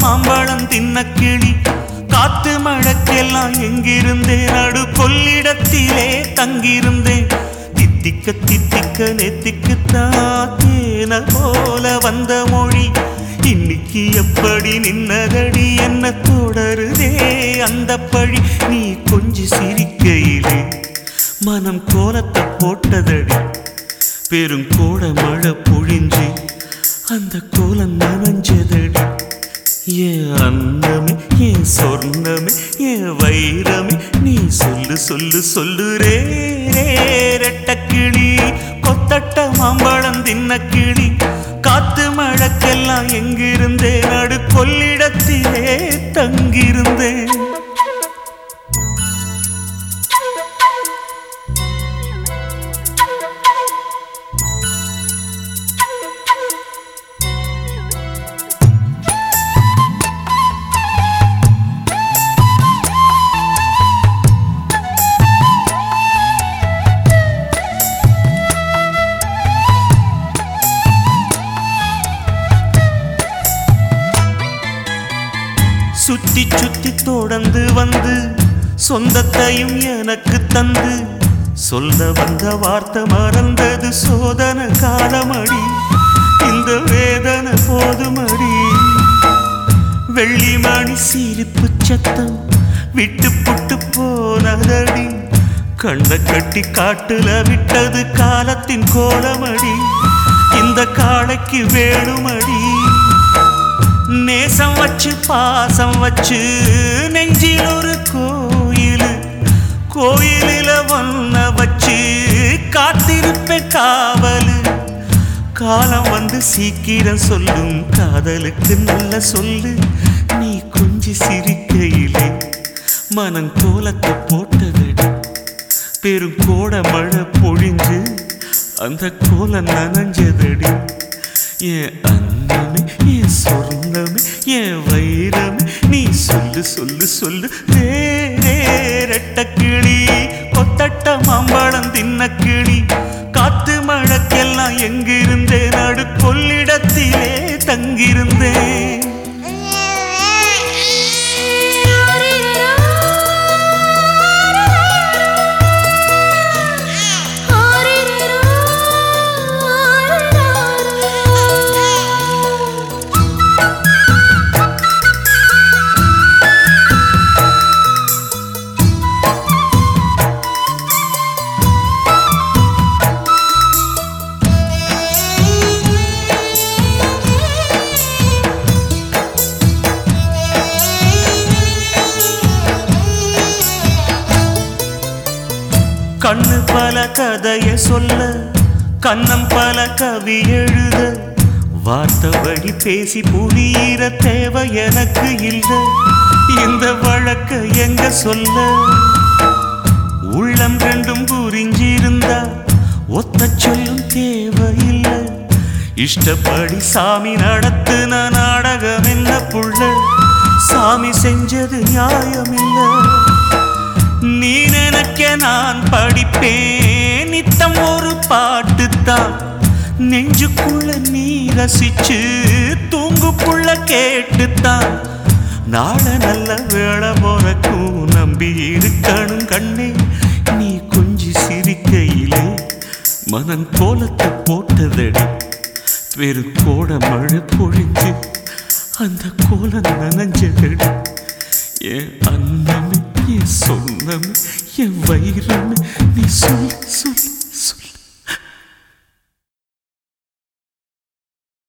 மாம்பழம் தின்ன கிளி காத்து மழக்கெல்லாம் எங்கிருந்தேன் நடு கொள்ளிடத்திலே தங்கியிருந்தேன் தித்திக்க தித்திக்க நெத்திக்கு தேன போல வந்த மொழி இன்னைக்கு எப்படி நின்னதடி என்ன தொடருதே அந்த பழி நீ கொஞ்சம் சிரிக்கையிலே மனம் கோலத்தை போட்டதடி பெருங்கோட மழை பொழிஞ்சு அந்த கோலம் நனைஞ்சதடி ஏன் அன்னமே ஏன் சொர்ணமே ஏன் வைரமே நீ சொல்லு சொல்லு சொல்லு ரே ரே ரெட்ட கிளி கொத்தட்ட மாம்பழம் தின்ன கிளி காத்து மழக்கெல்லாம் எங்கிருந்தேன் நடு கொள்ளிடத்திலே தங்கியிருந்தேன் சுத்தி சுத்தி தொடர்ந்து வந்து சொந்தத்தையும் எனக்கு தந்து சொல்ல வந்த வார்த்தை மறந்தது சோதன காலமடி இந்த வேதனை போதுமடி வெள்ளிமணி சிரிப்பு சத்தம் விட்டு புட்டு போனதடி கண்ண கட்டி காட்டுல விட்டது காலத்தின் கோலமடி இந்த காளைக்கு வேணுமடி நேசம் வச்சு பாசம் வச்சு நெஞ்சில் ஒரு கோயில் கோயிலில் ஒன்ன வச்சு காத்திருப்ப காவல் காலம் வந்து சீக்கிரம் சொல்லும் காதலுக்கு நல்ல சொல்லு நீ கொஞ்சி சிரிக்கையிலே மனம் கோலத்தை போட்டதடி பெரும் கோட மழை பொழிஞ்சு அந்த கோலம் நனைஞ்சதடி என் அன்னமே என் சொர்ணமே என் வைரமே நீ சொல்லு சொல்லு சொல்லு ரே ரே ரெட்ட கிளி கொத்தட்ட மாம்பழம் தின்ன கிளி காத்து மழக்கெல்லாம் எங்கிருந்தேன் நடு கொள்ளிடத்திலே தங்கியிருந்தேன் கண்ணு பல கதைய சொல்ல கண்ணம் பல கவி எழுத வார்த்தை வழி பேசி புரியிற தேவை எனக்கு இல்லை இந்த வழக்க எங்க சொல்ல உள்ளம் ரெண்டும் புரிஞ்சிருந்தா ஒத்த சொல்லும் தேவையில்லை இஷ்டப்படி சாமி நடத்துன நாடகம் என்ன புள்ள சாமி செஞ்சது நியாயமில்லை நீ நினைக்க நான் படிப்பேன் நித்தம் ஒரு பாட்டு தான் நெஞ்சுக்குள்ள நீ ரசிச்சு தூங்குக்குள்ள கேட்டுத்தான் நாள நல்ல வேலை போறக்கும் நம்பி இருக்கணும் கண்ணே நீ கொஞ்சி சிரிக்கையிலே மனன் கோலத்தை போட்டதடி வெறு கோட மழை பொழிஞ்சு அந்த கோலம் நனைஞ்சதடி என் அன்னமே என் சொன்னமே என் வைரமே நீ சொல் சொல்